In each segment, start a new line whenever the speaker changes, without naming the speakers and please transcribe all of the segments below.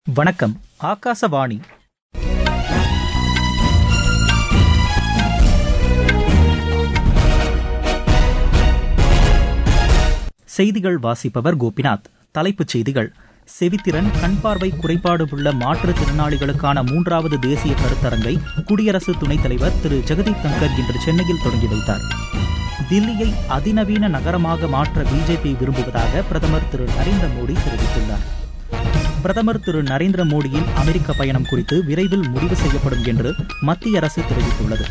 வணக்கம் ஆகாசவாணி செய்திகள் வாசிப்பவர் கோபிநாத் தலைப்புச் செய்திகள் செவித்திறன் கண் பார்வை குறைபாடு உள்ள மாற்றுத்திறனாளிகளுக்கான மூன்றாவது தேசிய கருத்தரங்கை குடியரசு துணைத் தலைவர் திரு ஜெகதீப் தங்கர் இன்று சென்னையில் தொடங்கி வைத்தார் தில்லியை அதிநவீன நகரமாக மாற்ற பிஜேபி விரும்புவதாக பிரதமர் திரு நரேந்திர மோடி தெரிவித்துள்ளார் பிரதமர் திரு நரேந்திர மோடியின் அமெரிக்க பயணம் குறித்து விரைவில் முடிவு செய்யப்படும் என்று மத்திய அரசு தெரிவித்துள்ளது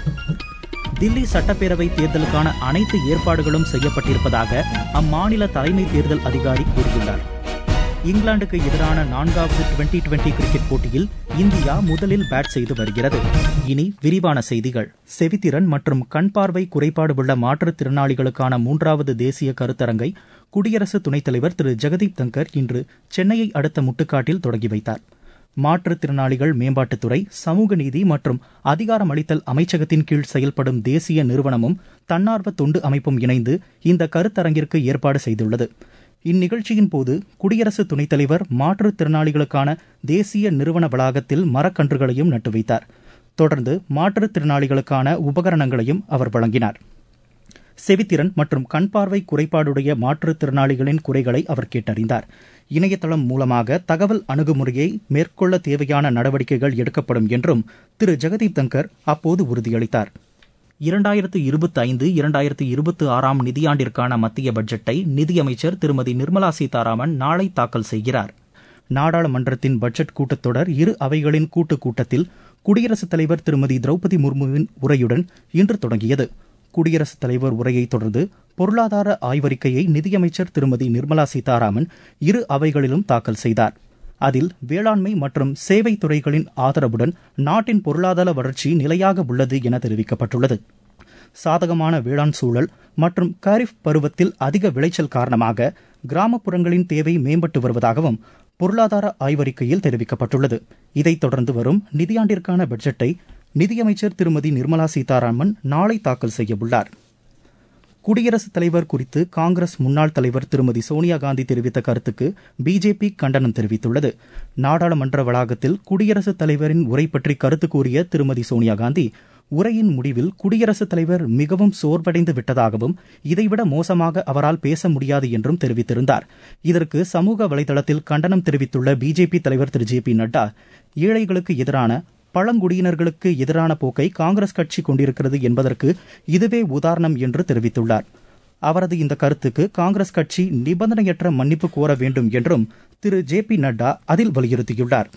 தில்லி சட்டப்பேரவை தேர்தலுக்கான அனைத்து ஏற்பாடுகளும் செய்யப்பட்டிருப்பதாக அம்மாநில தலைமை தேர்தல் அதிகாரி கூறியுள்ளார் இங்கிலாந்துக்கு எதிரான நான்காவது டுவெண்டி டுவெண்டி கிரிக்கெட் போட்டியில் இந்தியா முதலில் பேட் செய்து வருகிறது இனி விரிவான செய்திகள் செவித்திறன் மற்றும் கண் பார்வை குறைபாடு உள்ள மாற்றுத்திறனாளிகளுக்கான மூன்றாவது தேசிய கருத்தரங்கை குடியரசு துணைத் தலைவர் திரு ஜெகதீப் தங்கர் இன்று சென்னையை அடுத்த முட்டுக்காட்டில் தொடங்கி வைத்தார் மாற்றுத்திறனாளிகள் மேம்பாட்டுத்துறை சமூக நீதி மற்றும் அதிகாரமளித்தல் அமைச்சகத்தின் கீழ் செயல்படும் தேசிய நிறுவனமும் தன்னார்வ தொண்டு அமைப்பும் இணைந்து இந்த கருத்தரங்கிற்கு ஏற்பாடு செய்துள்ளது இந்நிகழ்ச்சியின் போது குடியரசு துணைத் தலைவர் மாற்றுத்திறனாளிகளுக்கான தேசிய நிறுவன வளாகத்தில் மரக்கன்றுகளையும் நட்டு வைத்தார் தொடர்ந்து மாற்றுத்திறனாளிகளுக்கான உபகரணங்களையும் அவர் வழங்கினார் செவித்திறன் மற்றும் கண் பார்வை குறைபாடுடைய மாற்றுத்திறனாளிகளின் குறைகளை அவர் கேட்டறிந்தார் இணையதளம் மூலமாக தகவல் அணுகுமுறையை மேற்கொள்ள தேவையான நடவடிக்கைகள் எடுக்கப்படும் என்றும் திரு ஜெகதீப் தங்கர் அப்போது உறுதியளித்தார் இரண்டாயிரத்து இருபத்தி ஐந்து இரண்டாயிரத்து இருபத்தி ஆறாம் நிதியாண்டிற்கான மத்திய பட்ஜெட்டை நிதியமைச்சர் திருமதி நிர்மலா சீதாராமன் நாளை தாக்கல் செய்கிறார் நாடாளுமன்றத்தின் பட்ஜெட் கூட்டத்தொடர் இரு அவைகளின் கூட்டுக் கூட்டத்தில் குடியரசுத் தலைவர் திருமதி திரௌபதி முர்முவின் உரையுடன் இன்று தொடங்கியது குடியரசுத் தலைவர் உரையை தொடர்ந்து பொருளாதார ஆய்வறிக்கையை நிதியமைச்சர் திருமதி நிர்மலா சீதாராமன் இரு அவைகளிலும் தாக்கல் செய்தார் அதில் வேளாண்மை மற்றும் சேவை துறைகளின் ஆதரவுடன் நாட்டின் பொருளாதார வளர்ச்சி நிலையாக உள்ளது என தெரிவிக்கப்பட்டுள்ளது சாதகமான வேளாண் சூழல் மற்றும் கரிஃப் பருவத்தில் அதிக விளைச்சல் காரணமாக கிராமப்புறங்களின் தேவை மேம்பட்டு வருவதாகவும் பொருளாதார ஆய்வறிக்கையில் தெரிவிக்கப்பட்டுள்ளது இதைத் தொடர்ந்து வரும் நிதியாண்டிற்கான பட்ஜெட்டை நிதியமைச்சர் திருமதி நிர்மலா சீதாராமன் நாளை தாக்கல் செய்யவுள்ளார் குடியரசுத் தலைவர் குறித்து காங்கிரஸ் முன்னாள் தலைவர் திருமதி சோனியா காந்தி தெரிவித்த கருத்துக்கு பிஜேபி கண்டனம் தெரிவித்துள்ளது நாடாளுமன்ற வளாகத்தில் குடியரசுத் தலைவரின் உரை பற்றி கருத்து கூறிய திருமதி சோனியா காந்தி உரையின் முடிவில் குடியரசுத் தலைவர் மிகவும் சோர்வடைந்து விட்டதாகவும் இதைவிட மோசமாக அவரால் பேச முடியாது என்றும் தெரிவித்திருந்தார் இதற்கு சமூக வலைதளத்தில் கண்டனம் தெரிவித்துள்ள பிஜேபி தலைவர் திரு ஜே பி நட்டா ஏழைகளுக்கு எதிரான பழங்குடியினர்களுக்கு எதிரான போக்கை காங்கிரஸ் கட்சி கொண்டிருக்கிறது என்பதற்கு இதுவே உதாரணம் என்று தெரிவித்துள்ளார் அவரது இந்த கருத்துக்கு காங்கிரஸ் கட்சி நிபந்தனையற்ற மன்னிப்பு கோர வேண்டும் என்றும் திரு ஜே பி நட்டா அதில் வலியுறுத்தியுள்ளார்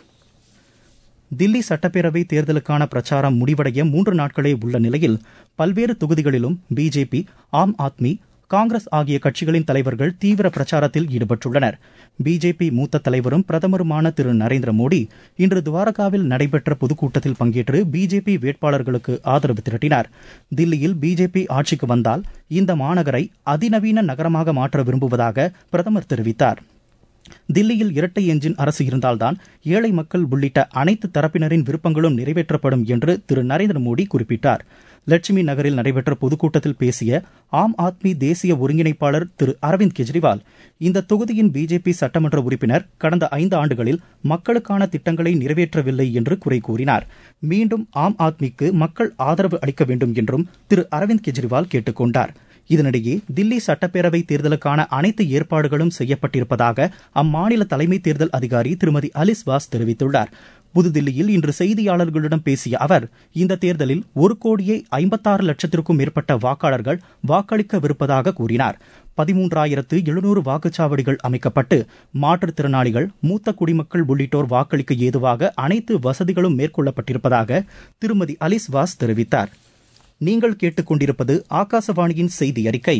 தில்லி சட்டப்பேரவை தேர்தலுக்கான பிரச்சாரம் முடிவடைய மூன்று நாட்களே உள்ள நிலையில் பல்வேறு தொகுதிகளிலும் பிஜேபி ஆம் ஆத்மி காங்கிரஸ் ஆகிய கட்சிகளின் தலைவர்கள் தீவிர பிரச்சாரத்தில் ஈடுபட்டுள்ளனர் பிஜேபி மூத்த தலைவரும் பிரதமருமான திரு நரேந்திர மோடி இன்று துவாரகாவில் நடைபெற்ற பொதுக்கூட்டத்தில் பங்கேற்று பிஜேபி வேட்பாளர்களுக்கு ஆதரவு திரட்டினார் தில்லியில் பிஜேபி ஆட்சிக்கு வந்தால் இந்த மாநகரை அதிநவீன நகரமாக மாற்ற விரும்புவதாக பிரதமர் தெரிவித்தார் தில்லியில் இரட்டை எஞ்சின் அரசு இருந்தால்தான் ஏழை மக்கள் உள்ளிட்ட அனைத்து தரப்பினரின் விருப்பங்களும் நிறைவேற்றப்படும் என்று திரு நரேந்திர மோடி குறிப்பிட்டார் லட்சுமி நகரில் நடைபெற்ற பொதுக்கூட்டத்தில் பேசிய ஆம் ஆத்மி தேசிய ஒருங்கிணைப்பாளர் திரு அரவிந்த் கெஜ்ரிவால் இந்த தொகுதியின் பிஜேபி சட்டமன்ற உறுப்பினர் கடந்த ஐந்து ஆண்டுகளில் மக்களுக்கான திட்டங்களை நிறைவேற்றவில்லை என்று குறை கூறினார் மீண்டும் ஆம் ஆத்மிக்கு மக்கள் ஆதரவு அளிக்க வேண்டும் என்றும் திரு அரவிந்த் கெஜ்ரிவால் கேட்டுக் கொண்டார் இதனிடையே தில்லி சட்டப்பேரவை தேர்தலுக்கான அனைத்து ஏற்பாடுகளும் செய்யப்பட்டிருப்பதாக அம்மாநில தலைமை தேர்தல் அதிகாரி திருமதி அலிஸ் வாஸ் தெரிவித்துள்ளார் புதுதில்லியில் இன்று செய்தியாளர்களிடம் பேசிய அவர் இந்த தேர்தலில் ஒரு கோடியே ஐம்பத்தாறு லட்சத்திற்கும் மேற்பட்ட வாக்காளர்கள் வாக்களிக்கவிருப்பதாக கூறினார் பதிமூன்றாயிரத்து எழுநூறு வாக்குச்சாவடிகள் அமைக்கப்பட்டு மாற்றுத்திறனாளிகள் மூத்த குடிமக்கள் உள்ளிட்டோர் வாக்களிக்க ஏதுவாக அனைத்து வசதிகளும் மேற்கொள்ளப்பட்டிருப்பதாக திருமதி அலிஸ் வாஸ் தெரிவித்தார் நீங்கள் கேட்டுக்கொண்டிருப்பது ஆகாசவாணியின் செய்தி அறிக்கை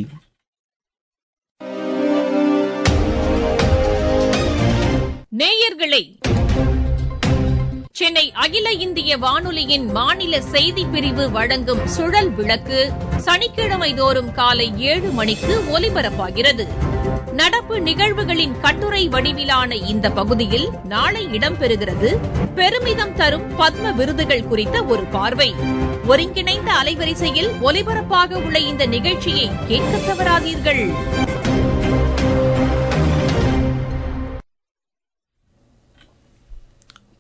நேயர்களே சென்னை அகில இந்திய வானொலியின் மாநில செய்தி பிரிவு வழங்கும் சுழல் விளக்கு சனிக்கிழமை தோறும் காலை ஏழு மணிக்கு ஒலிபரப்பாகிறது நடப்பு நிகழ்வுகளின் கட்டுரை வடிவிலான இந்த பகுதியில் நாளை இடம்பெறுகிறது பெருமிதம் தரும் பத்ம விருதுகள் குறித்த ஒரு பார்வை ஒருங்கிணைந்த அலைவரிசையில் ஒலிபரப்பாக உள்ள இந்த நிகழ்ச்சியை கேட்க தவறாதீர்கள்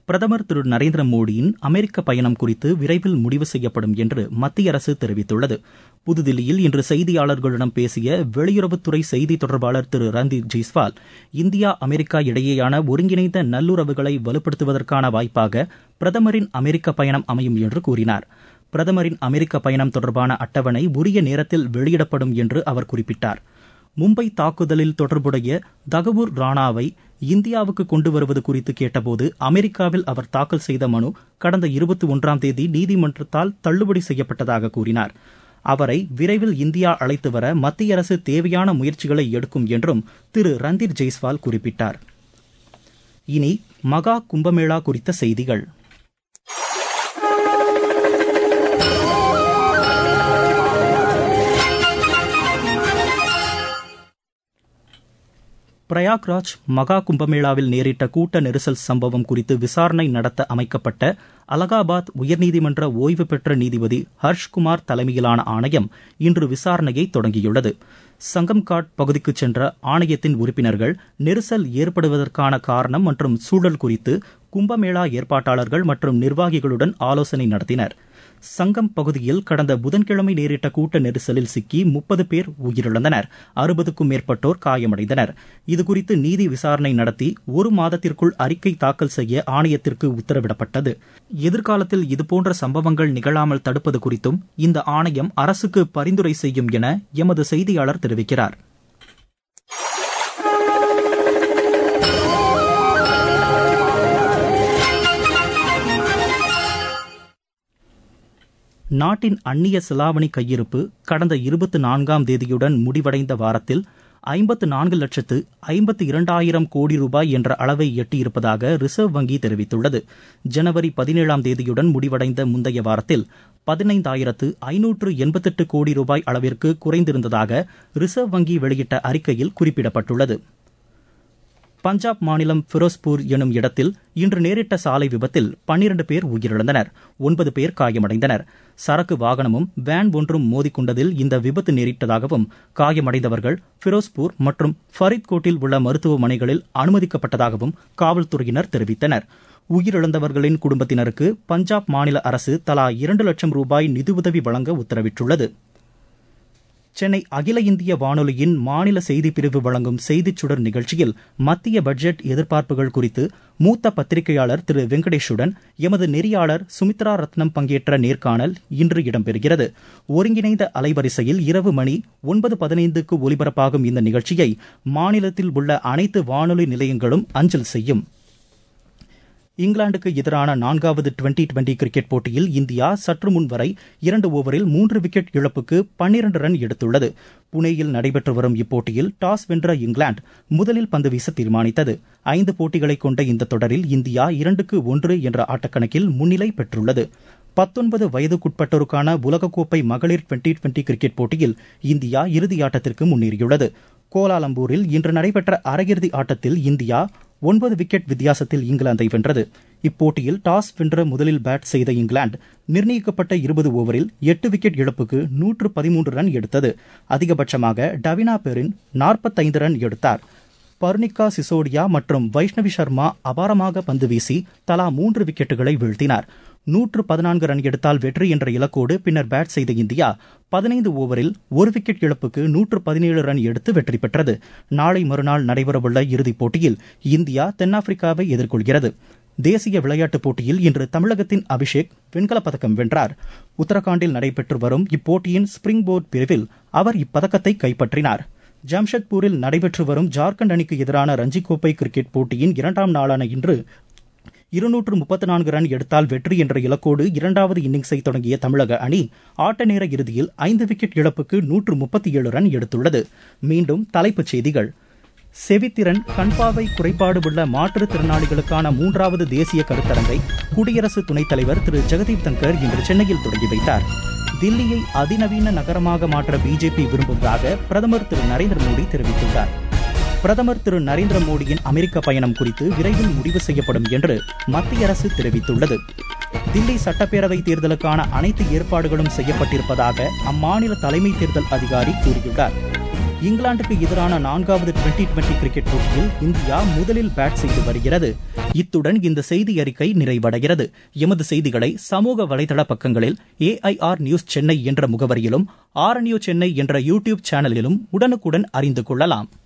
பிரதமர் திரு நரேந்திர மோடியின் அமெரிக்க பயணம் குறித்து விரைவில் முடிவு செய்யப்படும் என்று மத்திய அரசு தெரிவித்துள்ளது புதுதில்லியில் இன்று செய்தியாளர்களிடம் பேசிய வெளியுறவுத்துறை செய்தி தொடர்பாளர் திரு ரந்தீப் ஜெய்ஸ்வால் இந்தியா அமெரிக்கா இடையேயான ஒருங்கிணைந்த நல்லுறவுகளை வலுப்படுத்துவதற்கான வாய்ப்பாக பிரதமரின் அமெரிக்க பயணம் அமையும் என்று கூறினார் பிரதமரின் அமெரிக்க பயணம் தொடர்பான அட்டவணை உரிய நேரத்தில் வெளியிடப்படும் என்று அவர் குறிப்பிட்டார் மும்பை தாக்குதலில் தொடர்புடைய தகவூர் ராணாவை இந்தியாவுக்கு கொண்டு வருவது குறித்து கேட்டபோது அமெரிக்காவில் அவர் தாக்கல் செய்த மனு கடந்த இருபத்தி ஒன்றாம் தேதி நீதிமன்றத்தால் தள்ளுபடி செய்யப்பட்டதாக கூறினார் அவரை விரைவில் இந்தியா அழைத்து வர மத்திய அரசு தேவையான முயற்சிகளை எடுக்கும் என்றும் திரு ரந்தீர் ஜெய்ஸ்வால் குறிப்பிட்டார் இனி மகா கும்பமேளா குறித்த செய்திகள் பிரயாக்ராஜ் மகா கும்பமேளாவில் நேரிட்ட கூட்ட நெரிசல் சம்பவம் குறித்து விசாரணை நடத்த அமைக்கப்பட்ட அலகாபாத் உயர்நீதிமன்ற ஓய்வு பெற்ற நீதிபதி ஹர்ஷ்குமார் தலைமையிலான ஆணையம் இன்று விசாரணையை தொடங்கியுள்ளது சங்கம்காட் பகுதிக்கு சென்ற ஆணையத்தின் உறுப்பினர்கள் நெரிசல் ஏற்படுவதற்கான காரணம் மற்றும் சூழல் குறித்து கும்பமேளா ஏற்பாட்டாளர்கள் மற்றும் நிர்வாகிகளுடன் ஆலோசனை நடத்தினர் சங்கம் பகுதியில் கடந்த புதன்கிழமை நேரிட்ட கூட்ட நெரிசலில் சிக்கி முப்பது பேர் உயிரிழந்தனர் அறுபதுக்கும் மேற்பட்டோர் காயமடைந்தனர் இதுகுறித்து நீதி விசாரணை நடத்தி ஒரு மாதத்திற்குள் அறிக்கை தாக்கல் செய்ய ஆணையத்திற்கு உத்தரவிடப்பட்டது எதிர்காலத்தில் இதுபோன்ற சம்பவங்கள் நிகழாமல் தடுப்பது குறித்தும் இந்த ஆணையம் அரசுக்கு பரிந்துரை செய்யும் என எமது செய்தியாளர் தெரிவிக்கிறார் நாட்டின் அந்நிய செலாவணி கையிருப்பு கடந்த இருபத்தி நான்காம் தேதியுடன் முடிவடைந்த வாரத்தில் ஐம்பத்து நான்கு லட்சத்து ஐம்பத்தி இரண்டாயிரம் கோடி ரூபாய் என்ற அளவை எட்டியிருப்பதாக ரிசர்வ் வங்கி தெரிவித்துள்ளது ஜனவரி பதினேழாம் தேதியுடன் முடிவடைந்த முந்தைய வாரத்தில் பதினைந்தாயிரத்து ஐநூற்று எண்பத்தெட்டு கோடி ரூபாய் அளவிற்கு குறைந்திருந்ததாக ரிசர்வ் வங்கி வெளியிட்ட அறிக்கையில் குறிப்பிடப்பட்டுள்ளது பஞ்சாப் மாநிலம் ஃபிரோஸ்பூர் எனும் இடத்தில் இன்று நேரிட்ட சாலை விபத்தில் பன்னிரண்டு பேர் உயிரிழந்தனர் ஒன்பது பேர் காயமடைந்தனர் சரக்கு வாகனமும் வேன் ஒன்றும் மோதிக்கொண்டதில் இந்த விபத்து நேரிட்டதாகவும் காயமடைந்தவர்கள் ஃபிரோஸ்பூர் மற்றும் ஃபரீத்கோட்டில் உள்ள மருத்துவமனைகளில் அனுமதிக்கப்பட்டதாகவும் காவல்துறையினர் தெரிவித்தனர் உயிரிழந்தவர்களின் குடும்பத்தினருக்கு பஞ்சாப் மாநில அரசு தலா இரண்டு லட்சம் ரூபாய் நிதியுதவி வழங்க உத்தரவிட்டுள்ளது சென்னை அகில இந்திய வானொலியின் மாநில செய்திப்பிரிவு வழங்கும் செய்திச் சுடர் நிகழ்ச்சியில் மத்திய பட்ஜெட் எதிர்பார்ப்புகள் குறித்து மூத்த பத்திரிகையாளர் திரு வெங்கடேஷுடன் எமது நெறியாளர் சுமித்ரா ரத்னம் பங்கேற்ற நேர்காணல் இன்று இடம்பெறுகிறது ஒருங்கிணைந்த அலைவரிசையில் இரவு மணி ஒன்பது பதினைந்துக்கு ஒலிபரப்பாகும் இந்த நிகழ்ச்சியை மாநிலத்தில் உள்ள அனைத்து வானொலி நிலையங்களும் அஞ்சல் செய்யும் இங்கிலாந்துக்கு எதிரான நான்காவது டுவெண்டி டுவெண்டி கிரிக்கெட் போட்டியில் இந்தியா சற்று முன் வரை இரண்டு ஓவரில் மூன்று விக்கெட் இழப்புக்கு பன்னிரண்டு ரன் எடுத்துள்ளது புனேயில் நடைபெற்று வரும் இப்போட்டியில் டாஸ் வென்ற இங்கிலாந்து முதலில் பந்து வீச தீர்மானித்தது ஐந்து போட்டிகளை கொண்ட இந்த தொடரில் இந்தியா இரண்டுக்கு ஒன்று என்ற ஆட்டக்கணக்கில் முன்னிலை பெற்றுள்ளது பத்தொன்பது வயதுக்குட்பட்டோருக்கான உலகக்கோப்பை மகளிர் டுவெண்டி டுவெண்டி கிரிக்கெட் போட்டியில் இந்தியா இறுதியாட்டத்திற்கு முன்னேறியுள்ளது கோலாலம்பூரில் இன்று நடைபெற்ற அரையிறுதி ஆட்டத்தில் இந்தியா ஒன்பது விக்கெட் வித்தியாசத்தில் இங்கிலாந்தை வென்றது இப்போட்டியில் டாஸ் வென்ற முதலில் பேட் செய்த இங்கிலாந்து நிர்ணயிக்கப்பட்ட இருபது ஓவரில் எட்டு விக்கெட் இழப்புக்கு நூற்று பதிமூன்று ரன் எடுத்தது அதிகபட்சமாக டவினா பெரின் நாற்பத்தைந்து ரன் எடுத்தார் பர்னிகா சிசோடியா மற்றும் வைஷ்ணவி சர்மா அபாரமாக பந்து வீசி தலா மூன்று விக்கெட்டுகளை வீழ்த்தினார் நூற்று பதினான்கு ரன் எடுத்தால் வெற்றி என்ற இலக்கோடு பின்னர் பேட் செய்த இந்தியா பதினைந்து ஓவரில் ஒரு விக்கெட் இழப்புக்கு நூற்று பதினேழு ரன் எடுத்து வெற்றி பெற்றது நாளை மறுநாள் நடைபெறவுள்ள இறுதிப் போட்டியில் இந்தியா தென்னாப்பிரிக்காவை எதிர்கொள்கிறது தேசிய விளையாட்டுப் போட்டியில் இன்று தமிழகத்தின் அபிஷேக் வெண்கலப் பதக்கம் வென்றார் உத்தரகாண்டில் நடைபெற்று வரும் இப்போட்டியின் ஸ்பிரிங் போர்ட் பிரிவில் அவர் இப்பதக்கத்தை கைப்பற்றினார் ஜாம்ஷெட்பூரில் நடைபெற்று வரும் ஜார்க்கண்ட் அணிக்கு எதிரான ரஞ்சி கோப்பை கிரிக்கெட் போட்டியின் இரண்டாம் நாளான இன்று இருநூற்று முப்பத்து நான்கு ரன் எடுத்தால் வெற்றி என்ற இலக்கோடு இரண்டாவது இன்னிங்ஸை தொடங்கிய தமிழக அணி ஆட்ட நேர இறுதியில் ஐந்து விக்கெட் இழப்புக்கு நூற்று முப்பத்தி ஏழு ரன் எடுத்துள்ளது மீண்டும் தலைப்புச் செய்திகள் செவித்திறன் கண்பாவை குறைபாடு உள்ள மாற்றுத்திறனாளிகளுக்கான மூன்றாவது தேசிய கருத்தரங்கை குடியரசு துணைத் தலைவர் திரு ஜெகதீப் தங்கர் இன்று சென்னையில் தொடங்கி வைத்தார் தில்லியை அதிநவீன நகரமாக மாற்ற பிஜேபி விரும்புவதாக பிரதமர் திரு நரேந்திர மோடி தெரிவித்துள்ளார் பிரதமர் திரு நரேந்திர மோடியின் அமெரிக்க பயணம் குறித்து விரைவில் முடிவு செய்யப்படும் என்று மத்திய அரசு தெரிவித்துள்ளது தில்லி சட்டப்பேரவை தேர்தலுக்கான அனைத்து ஏற்பாடுகளும் செய்யப்பட்டிருப்பதாக அம்மாநில தலைமை தேர்தல் அதிகாரி கூறியுள்ளார் இங்கிலாந்துக்கு எதிரான நான்காவது டுவெண்டி டுவெண்டி கிரிக்கெட் போட்டியில் இந்தியா முதலில் பேட் செய்து வருகிறது இத்துடன் இந்த செய்தி அறிக்கை நிறைவடைகிறது எமது செய்திகளை சமூக வலைதள பக்கங்களில் ஏஐஆர் நியூஸ் சென்னை என்ற முகவரியிலும் ஆர் நியூஸ் சென்னை என்ற யூடியூப் சேனலிலும் உடனுக்குடன் அறிந்து கொள்ளலாம்